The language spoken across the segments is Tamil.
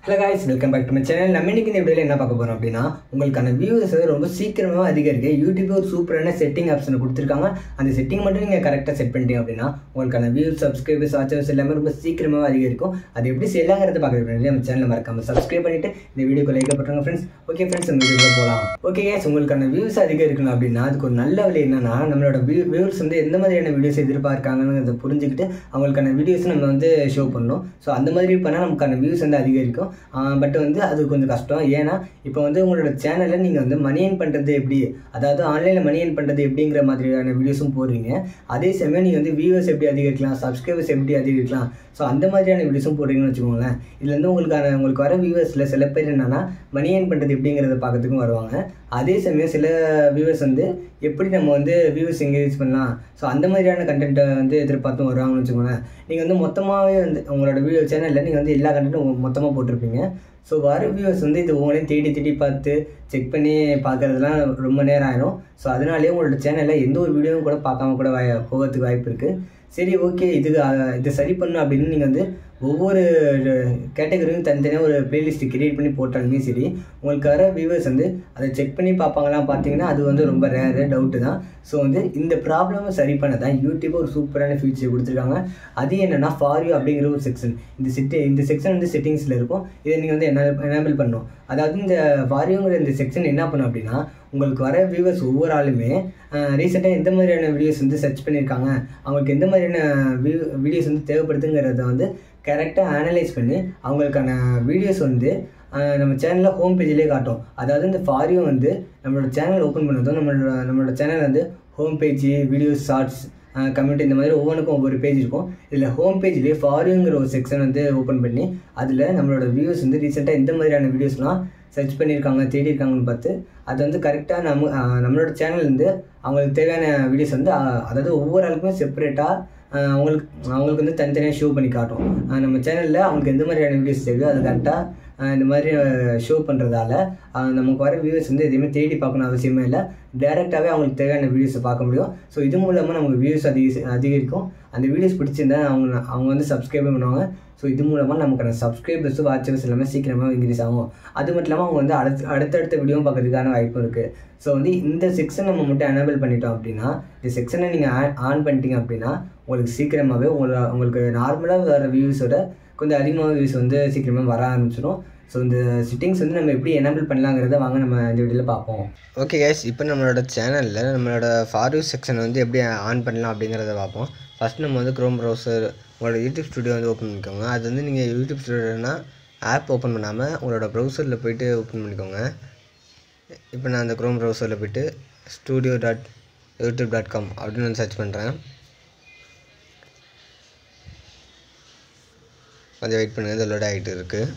hello guys welcome back to my channel நம்ம இன்னைக்கு இந்த வீடியோவில் என்ன பார்க்க போகிறோம் அப்படின்னா உங்களுக்கான வியூஸ் ரொம்ப சீக்கிரமாக அதிகரிக்க யூடியூப் ஒரு சூப்பரான செட்டிங் ஆப்ஷன் கொடுத்துருக்காங்க அந்த செட்டிங் மட்டும் நீங்கள் கரெக்டாக செட் பண்ணிட்டீங்க அப்படின்னா உங்களுக்கான வியூஸ் சப்ஸ்கிரைபர்ஸ் வாட்சர்ஸ் எல்லாமே ரொம்ப சீக்கிரமாக அதிகரிக்கும் அது எப்படி செய்யலாங்கிறத பார்க்குறது நம்ம சேனலை மறக்காம சப்ஸ்கிரைப் பண்ணிட்டு இந்த வீடியோக்கு லைக் பண்ணுறாங்க ஃப்ரெண்ட்ஸ் ஓகே ஃப்ரெண்ட்ஸ் இந்த வீடியோவில் போகலாம் ஓகே கேஸ் உங்களுக்கான வியூஸ் அதிகரிக்கணும் அப்படின்னா அதுக்கு ஒரு நல்ல வழி என்னன்னா நம்மளோட வியூ வியூவர்ஸ் வந்து எந்த மாதிரியான வீடியோஸ் எதிர்பார்க்காங்கன்னு புரிஞ்சுக்கிட்டு அவங்களுக்கான வீடியோஸ் நம்ம வந்து ஷோ பண்ணணும் ஸோ அந்த மாதிரி பண்ணால் நமக்கான வியூஸ் வந்து அதிகரிக்கும் பட் வந்து அது கொஞ்சம் கஷ்டம் ஏன்னா இப்போ வந்து உங்களோட சேனலில் நீங்கள் வந்து மணி ஏர்ன் பண்ணுறது எப்படி அதாவது ஆன்லைனில் மணி ஏர்ன் பண்ணுறது எப்படிங்கிற மாதிரியான வீடியோஸும் போடுறீங்க அதே சமயம் நீங்கள் வந்து வியூவர்ஸ் எப்படி அதிகரிக்கலாம் சப்ஸ்கிரைபர்ஸ் எப்படி அதிகரிக்கலாம் ஸோ அந்த மாதிரியான வீடியோஸும் போடுறீங்கன்னு வச்சுக்கோங்களேன் இதுல இருந்து உங்களுக்கான உங்களுக்கு வர வியூவர்ஸில் சில பேர் என்னன்னா மணி ஏர்ன் பண்ணுறது எப்படிங்கிறத பார்க்கறதுக்கும் வருவாங்க அதே சமயம் சில வியூவர்ஸ் வந்து எப்படி நம்ம வந்து வியூவர்ஸ் என்கரேஜ் பண்ணலாம் ஸோ அந்த மாதிரியான கண்டென்ட்டை வந்து எதிர்பார்த்தும் வருவாங்கன்னு வச்சுக்கோங்களேன் நீங்கள் வந்து மொத்தமாகவே வந்து உங்களோட வீடியோ சேனலில் நீங்கள் வந்து எல்லா கண்டென்ட்டும் மொத்தமாக போட்டிருப்பீங்க ஸோ வர வியூவர்ஸ் வந்து இது ஒவ்வொன்றையும் தேடி தேடி பார்த்து செக் பண்ணி பார்க்கறதுலாம் ரொம்ப நேரம் ஆயிடும் ஸோ அதனாலேயே உங்களோட சேனலில் எந்த ஒரு வீடியோவும் கூட பார்க்காம கூட வாய் போகிறதுக்கு வாய்ப்பு இருக்குது சரி ஓகே இதுக்கு அஹ், இதை சரி பண்ணணும் அப்படின்னு நீங்கள் வந்து ஒவ்வொரு கேட்டகரியும் தனித்தனியாக ஒரு பிளேலிஸ்ட் கிரியேட் பண்ணி போட்டாலுமே சரி உங்களுக்கு வர வியூவர்ஸ் வந்து அதை செக் பண்ணி பார்ப்பாங்களாம் பார்த்தீங்கன்னா அது வந்து ரொம்ப ரேரு டவுட்டு தான் ஸோ வந்து இந்த ப்ராப்ளமை சரி பண்ண தான் யூடியூப் ஒரு சூப்பரான ஃபீச்சர் கொடுத்துருக்காங்க அது என்னன்னா ஃபார் யூ அப்படிங்கிற ஒரு செக்ஷன் இந்த செட்டு இந்த செக்ஷன் வந்து செட்டிங்ஸில் இருக்கும் இதை நீங்கள் வந்து என்ன எனேபிள் பண்ணணும் அதாவது இந்த வாரியோங்கிற இந்த செக்ஷன் என்ன பண்ணும் அப்படின்னா உங்களுக்கு வர வியூவர்ஸ் ஒவ்வொரு ஆளுமே ரீசெண்டாக எந்த மாதிரியான வீடியோஸ் வந்து சர்ச் பண்ணியிருக்காங்க அவங்களுக்கு எந்த மாதிரியான வியூ வீடியோஸ் வந்து தேவைப்படுதுங்கிறத வந்து கரெக்டாக அனலைஸ் பண்ணி அவங்களுக்கான வீடியோஸ் வந்து ஆஹ் நம்ம சேனலில் ஹோம் பேஜ்லேயே காட்டும் அதாவது இந்த ஃபாரியும் வந்து நம்மளோட சேனல் ஓப்பன் பண்ணதும் நம்மளோட நம்மளோட சேனல் வந்து home page videos shorts community இந்த மாதிரி ஒவ்வொன்றுக்கும் ஒவ்வொரு பேஜ் இருக்கும் இதில் ஹோம் பேஜ்லேயே ஃபாரியோங்கிற ஒரு செக்ஷன் வந்து ஓப்பன் பண்ணி அதில் நம்மளோட வியூஸ் வந்து ரீசெண்டாக எந்த மாதிரியான வீடியோஸ்லாம் சர்ச் பண்ணியிருக்காங்க தேடி இருக்காங்கன்னு பார்த்து அது வந்து கரெக்டாக நம்ம ஆஹ் நம்மளோட சேனல் வந்து அவங்களுக்கு தேவையான வீடியோஸ் வந்து ஆஹ் அதாவது ஒவ்வொரு ஆளுக்குமே செப்பரேட்டாக அவங்களுக்கு அவங்களுக்கு வந்து தனித்தனியாக ஷோ பண்ணி காட்டும் ஆஹ் நம்ம சேனலில் அவங்களுக்கு எந்த மாதிரியான வீடியோஸ் தேவையோ அது கரெக்டாக இந்த மாதிரி ஷோ பண்ணுறதால நமக்கு வர வியூஸ் வந்து எதையுமே தேடி பார்க்கணும் அவசியமே இல்லை டேரெக்டாகவே அவங்களுக்கு தேவையான வீடியோஸை பார்க்க முடியும் ஸோ இது மூலமாக நமக்கு வியூஸ் அதிக அதிகரிக்கும் அந்த வீடியோஸ் பிடிச்சிருந்தா அவங்க அவங்க வந்து சப்ஸ்கிரைப் பண்ணுவாங்க ஸோ இது மூலமாக நமக்கான சப்ஸ்கிரைபர்ஸ் வாட்சர்ஸ் எல்லாமே சீக்கிரமாக இன்க்ரீஸ் ஆகும் அது மட்டும் இல்லாமல் அவங்க வந்து அடுத்து அடுத்தடுத்த வீடியோ பார்க்கறதுக்கான வாய்ப்பு இருக்குது ஸோ வந்து இந்த செக்ஷன் நம்ம மட்டும் எனேபிள் பண்ணிட்டோம் அப்படின்னா இந்த செக்ஷனை நீங்கள் ஆன் பண்ணிட்டீங்க அப்படின்னா உங்களுக்கு சீக்கிரமாகவே உங்களை உங்களுக்கு நார்மலாக வர வியூஸோட கொஞ்சம் அதிகமாக வியூஸ் வந்து சீக்கிரமாக வர ஆரம்பிச்சிடும் ஸோ இந்த செட்டிங்ஸ் வந்து நம்ம எப்படி எனேபிள் பண்ணலாங்கிறத வாங்க நம்ம இந்த வீடியோவில் பார்ப்போம் ஓகே கேஸ் இப்போ நம்மளோட சேனலில் நம்மளோட ஃபார்வ் செக்ஷன் வந்து எப்படி ஆன் பண்ணலாம் அப்படிங்கிறத பார்ப்போம் ஃபஸ்ட் நம்ம வந்து க்ரோம் ப்ரௌசர் உங்களோட யூடியூப் ஸ்டுடியோ வந்து ஓப்பன் பண்ணிக்கோங்க அது வந்து நீங்கள் யூடியூப் ஸ்டுடியோனா ஆப் ஓப்பன் பண்ணாமல் உங்களோட ப்ரௌசரில் போயிட்டு ஓப்பன் பண்ணிக்கோங்க இப்போ நான் அந்த க்ரோம் ப்ரௌசரில் போயிட்டு studio dot YouTube dot com அப்படின்னு வந்து சர்ச் பண்ணுறேன் கொஞ்சம் வெயிட் பண்ணுங்கள் இது லோட் ஆகிட்டு இருக்குது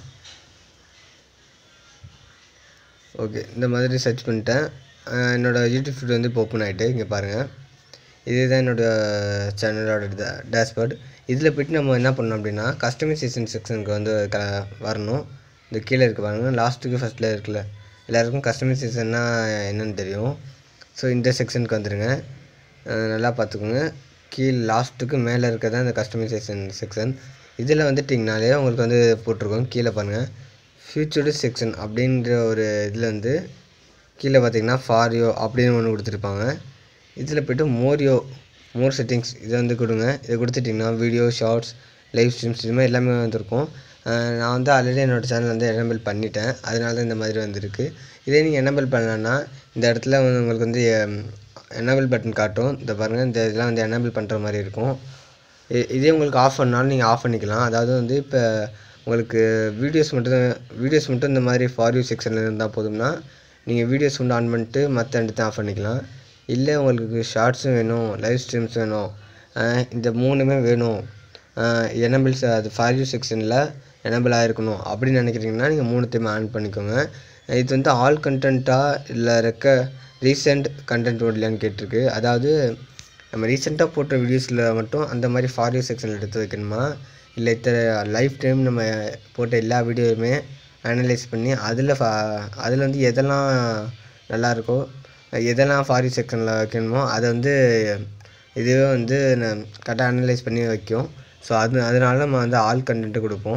ஓகே இந்த மாதிரி சர்ச் பண்ணிட்டேன் அஹ் என்னோட யூடியூப் ஸ்டுடியோ வந்து இப்போ ஓப்பன் ஆகிட்டு இங்கே பாருங்கள் இதுதான் என்னோடய சேனலோட டேஷ்போர்ட் இதில் போய்ட்டு நம்ம என்ன பண்ணோம் அப்படின்னா கஸ்டமைசேஷன் செக்ஷனுக்கு வந்து க வரணும் இந்த கீழே இருக்க பாருங்கள் லாஸ்ட்டுக்கு ஃபஸ்ட்டில் இருக்குல்ல எல்லாருக்கும் கஸ்டமைசேஷன்னா என்னன்னு தெரியும் ஸோ இந்த செக்ஷனுக்கு வந்துடுங்க அஹ் நல்லா பார்த்துக்கோங்க கீழ் லாஸ்ட்டுக்கு மேலே இருக்கிறது இந்த கஸ்டமைசேஷன் செக்ஷன் இதில் வந்துட்டிங்கனாலே உங்களுக்கு வந்து போட்டிருக்கோம் கீழே பாருங்கள் ஃபியூச்சர்டு செக்ஷன் அப்படின்ற ஒரு இதில் வந்து கீழே பார்த்தீங்கன்னா ஃபாரியோ அப்படின்னு ஒன்று கொடுத்துருப்பாங்க இதில் போய்ட்டு மோரியோ மோர் செட்டிங்ஸ் இதை வந்து கொடுங்க இதை கொடுத்துட்டிங்கன்னா வீடியோ ஷார்ட்ஸ் லைவ் ஸ்ட்ரீம்ஸ் இது மாதிரி எல்லாமே வந்திருக்கும் அஹ் நான் வந்து ஆல்ரெடி என்னோடய சேனல் வந்து எனபிள் பண்ணிட்டேன் அதனால தான் இந்த மாதிரி வந்திருக்கு இதே நீங்கள் எனபிள் பண்ணலன்னா இந்த இடத்துல வந்து உங்களுக்கு வந்து எனபிள் பட்டன் காட்டும் இந்த பாருங்கள் இந்த இதெல்லாம் வந்து எனபிள் பண்ணுற மாதிரி இருக்கும் இ- இதே உங்களுக்கு ஆஃப் பண்ணாலும் நீங்கள் ஆஃப் பண்ணிக்கலாம் அதாவது வந்து இப்போ உங்களுக்கு வீடியோஸ் மட்டும் வீடியோஸ் மட்டும் இந்த மாதிரி ஃபார் யூ செக்ஷனில் இருந்தால் போதும்னா நீங்கள் வீடியோஸ் வந்து ஆன் பண்ணிட்டு மற்ற ரெண்டுத்தையும் ஆஃப் பண்ணிக்கலாம் இல்லை உங்களுக்கு ஷார்ட்ஸும் வேணும் லைவ் ஸ்ட்ரீம்ஸ் வேணும் அஹ் இந்த மூணுமே வேணும் எனபிள்ஸ் அது ஃபார் யூ செக்ஷனில் எனபிள் ஆகிருக்கணும் அப்படின்னு நினைக்கிறீங்கன்னா நீங்கள் மூணுத்தையுமே ஆன் பண்ணிக்கோங்க இது வந்து ஆல் கண்டென்ட்டாக இல்லை ரெக்க ரீசெண்ட் கண்டென்ட் இல்லையான்னு கேட்டிருக்கு அதாவது நம்ம ரீசெண்டாக போட்ட வீடியோஸில் மட்டும் அந்த மாதிரி ஃபார் யூ செக்ஷனில் எடுத்து வைக்கணுமா இல்லை இத்தனை லைஃப் டைம் நம்ம போட்ட எல்லா வீடியோவுமே அனலைஸ் பண்ணி அதில் அதில் வந்து எதெல்லாம் நல்லா இருக்கோ எதெல்லாம் ஃபார் யூ செக்ஷனில் வைக்கணுமோ அதை வந்து இதுவே வந்து கரெக்டாக அனலைஸ் பண்ணி வைக்கும் ஸோ அது அதனால நம்ம வந்து ஆல் கண்டென்ட்டு கொடுப்போம்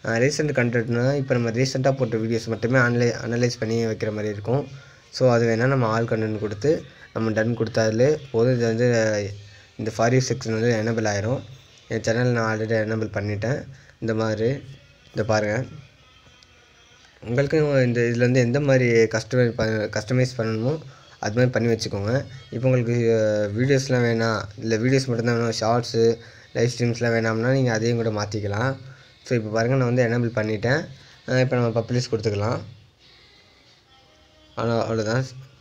ரீசெண்ட் கண்டென்ட்னா இப்போ நம்ம ரீசெண்டாக போட்ட வீடியோஸ் மட்டுமே அனலை அனலைஸ் பண்ணி வைக்கிற மாதிரி இருக்கும் ஸோ அது வேணால் நம்ம ஆல் கண்டென்ட் கொடுத்து நம்ம டன் கொடுத்தாலே போதும் இது வந்து இந்த ஃபார் யூ செக்ஷன் வந்து எனபிள் ஆயிரும் என் சேனல் நான் ஆல்ரெடி எனபிள் பண்ணிட்டேன் இந்த மாதிரி இந்த பாருங்கள் உங்களுக்கும் இந்த இதில் வந்து எந்த மாதிரி கஸ்டமை ப கஸ்டமைஸ் பண்ணணுமோ அது மாதிரி பண்ணி வச்சுக்கோங்க இப்போ உங்களுக்கு வீடியோஸ்லாம் வேணாம் இல்லை வீடியோஸ் மட்டும்தான் வேணும் ஷார்ட்ஸு லைவ் ஸ்ட்ரீம்ஸ்லாம் வேணாம்னா நீங்கள் அதையும் கூட மாற்றிக்கலாம் ஸோ இப்போ பாருங்கள் நான் வந்து எனபிள் பண்ணிட்டேன் இப்போ நம்ம பப்ளிஷ் கொடுத்துக்கலாம் ஆனால் அவ்வளோதான்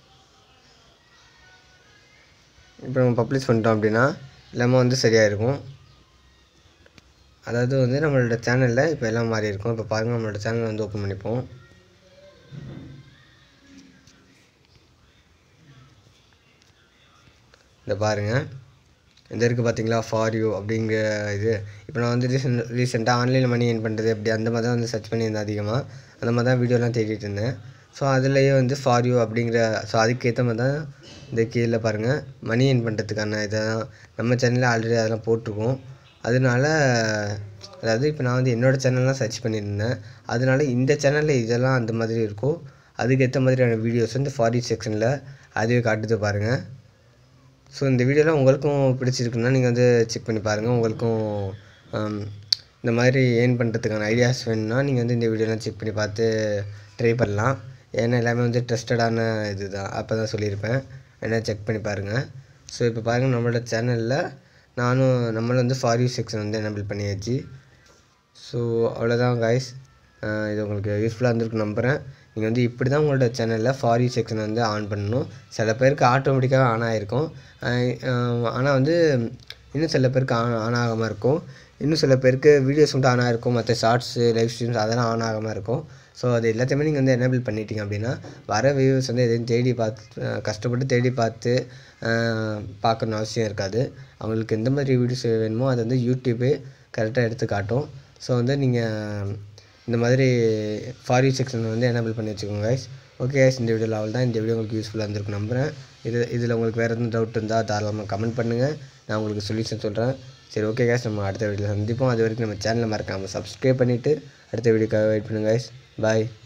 இப்போ நம்ம பப்ளிஷ் பண்ணிட்டோம் அப்படின்னா எல்லாமே வந்து சரியாக இருக்கும் அதாவது வந்து நம்மளோட சேனலில் இப்போ எல்லாம் மாறி இருக்கும் இப்போ பாருங்கள் நம்மளோட சேனல் வந்து ஓப்பன் பண்ணிப்போம் இந்த பாருங்கள் இந்த இருக்குது பார்த்தீங்களா ஃபார் யூ அப்படிங்கிற இது இப்போ நான் வந்து ரீசெண்ட் ரீசெண்டாக ஆன்லைனில் மணி ஏர்ன் பண்ணுறது அப்படி அந்த மாதிரி தான் வந்து சர்ச் பண்ணியிருந்தேன் அதிகமாக அந்த மாதிரி தான் வீடியோலாம் தேடிட்டு இருந்தேன் ஸோ அதுலேயே வந்து ஃபார் யூ அப்படிங்கிற ஸோ அதுக்கேற்ற மாதிரி தான் இந்த கீழே பாருங்கள் மணி ஏர்ன் பண்ணுறதுக்கான இதை தான் நம்ம சேனலில் ஆல்ரெடி அதெல்லாம் போட்டிருக்கோம் அதனால அதாவது இப்போ நான் வந்து என்னோடய சேனல்லாம் சர்ச் பண்ணியிருந்தேன் அதனால இந்த சேனலில் இதெல்லாம் அந்த மாதிரி இருக்கும் அதுக்கேற்ற மாதிரியான வீடியோஸ் வந்து ஃபார் யூ செக்ஷனில் அதுவே காட்டுது பாருங்கள் ஸோ இந்த வீடியோலாம் உங்களுக்கும் பிடிச்சிருக்குன்னா நீங்கள் வந்து செக் பண்ணி பாருங்கள் உங்களுக்கும் ஆம், இந்த மாதிரி ஏர்ன் பண்ணுறதுக்கான ஐடியாஸ் வேணும்னா நீங்கள் வந்து இந்த வீடியோலாம் செக் பண்ணி பார்த்து ட்ரை பண்ணலாம் ஏன்னா எல்லாமே வந்து ட்ரஸ்டடான இது தான் அப்போ தான் சொல்லியிருப்பேன் வேணா செக் பண்ணி பாருங்கள் ஸோ இப்போ பாருங்கள் நம்மளோட சேனலில் நானும் நம்மளும் வந்து ஃபார் யூ செக்ஷன் வந்து எனபிள் பண்ணியாச்சு ஸோ அவ்வளோதான் காய்ஸ் இது உங்களுக்கு யூஸ்ஃபுல்லாக இருந்திருக்கு நம்புகிறேன் நீங்கள் வந்து இப்படி தான் உங்களோட சேனலில் ஃபார் யூ செக்ஷன் வந்து ஆன் பண்ணணும் சில பேருக்கு ஆட்டோமேட்டிக்காக ஆன் ஆகிருக்கும் ஆனால் வந்து இன்னும் சில பேருக்கு ஆன் ஆன் ஆகாமல் இருக்கும் இன்னும் சில பேருக்கு வீடியோஸ் மட்டும் ஆன் ஆகிருக்கும் மற்ற ஷார்ட்ஸு லைவ் ஸ்ட்ரீம்ஸ் அதெல்லாம் ஆன் ஆகாமல் இருக்கும் ஸோ அது எல்லாத்தையுமே நீங்கள் வந்து எனேபிள் பண்ணிட்டீங்க அப்படின்னா வர வியூஸ் வந்து எதையும் தேடி பார்த்து அஹ் கஷ்டப்பட்டு தேடி பார்த்து அஹ் பார்க்கணும்னு அவசியம் இருக்காது அவங்களுக்கு எந்த மாதிரி வீடியோஸ் வேணுமோ அதை வந்து யூடியூபே கரெக்டாக எடுத்து காட்டும் ஸோ வந்து நீங்கள் இந்த மாதிரி ஃபார் யூ செக்ஷன் வந்து எனேபிள் பண்ணி வச்சுக்கோங்க guys ஓகே guys இந்த வீடியோவில் அவள் தான் இந்த வீடியோ உங்களுக்கு யூஸ்ஃபுல்லாக இருந்திருக்கும் நம்புகிறேன் இது இதில் உங்களுக்கு வேறு எதுவும் டவுட் இருந்தால் தாராளமாக கமெண்ட் பண்ணுங்கள் நான் உங்களுக்கு சொல்யூஷன் சொல்கிறேன் சரி ஓகே guys நம்ம அடுத்த வீடியோவில் சந்திப்போம் அது வரைக்கும் நம்ம சேனலை மறக்காமல் சப்ஸ்கிரைப் பண்ணிவிட்டு அடுத்த வீடியோக்காக வெயிட் பண்ணுங்க guys பாய்